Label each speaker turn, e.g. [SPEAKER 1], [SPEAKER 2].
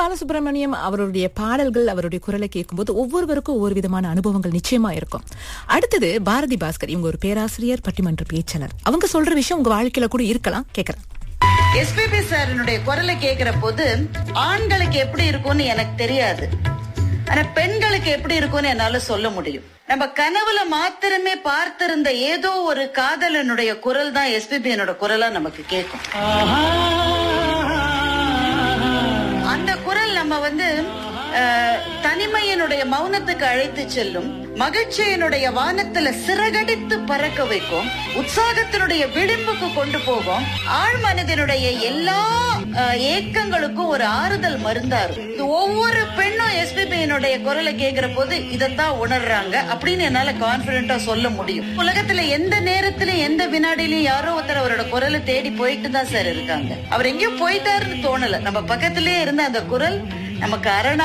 [SPEAKER 1] பாலசுப்ரமணியம் அவருடைய பாடல்கள் அவருடைய குரலை கேட்கும்போது ஒவ்வொருவருக்கும் ஒவ்வொரு விதமான அனுபவங்கள் நிச்சயமா இருக்கும் அடுத்தது பாரதி பாஸ்கர் இவங்க ஒரு பேராசிரியர் பட்டிமன்ற பேச்சாளர் அவங்க சொல்ற விஷயம் உங்க வாழ்க்கையில கூட இருக்கலாம் கேக்குறேன்
[SPEAKER 2] எஸ்பிபி சாரினுடைய குரலை கேட்கிற போது ஆண்களுக்கு எப்படி இருக்கும்னு எனக்கு தெரியாது ஆனா பெண்களுக்கு எப்படி இருக்கும்னு என்னால சொல்ல முடியும் நம்ம கனவுல மாத்திரமே பார்த்திருந்த ஏதோ ஒரு காதலனுடைய குரல் தான் எஸ்பிபியனோட குரலா நமக்கு கேட்கும் அந்த குரல் நம்ம வந்து அஹ், தனிமையினுடைய மௌனத்துக்கு அழைத்து செல்லும் மகிழ்ச்சியினுடைய வானத்துல சிறகடித்து பறக்க வைக்கும் உற்சாகத்தினுடைய விளிம்புக்கு கொண்டு போகும் ஆழ் மனதினுடைய எல்லா அஹ், ஏக்கங்களுக்கும் ஒரு ஆறுதல் மருந்தா இருக்கும் இது ஒவ்வொரு பெண்ணும் எஸ்பிபியினுடைய குரலை கேட்கிற போது இதைத்தான் உணர்றாங்க அப்படின்னு என்னால கான்பிடண்டா சொல்ல முடியும் உலகத்துல எந்த நேரத்திலும் எந்த வினாடியிலும் யாரோ ஒருத்தர் அவரோட குரலை தேடி போயிட்டு தான் சார் இருக்காங்க அவர் எங்கேயோ போயிட்டாருன்னு தோணல நம்ம பக்கத்திலேயே இருந்த அந்த குரல் நமக்கு அரணா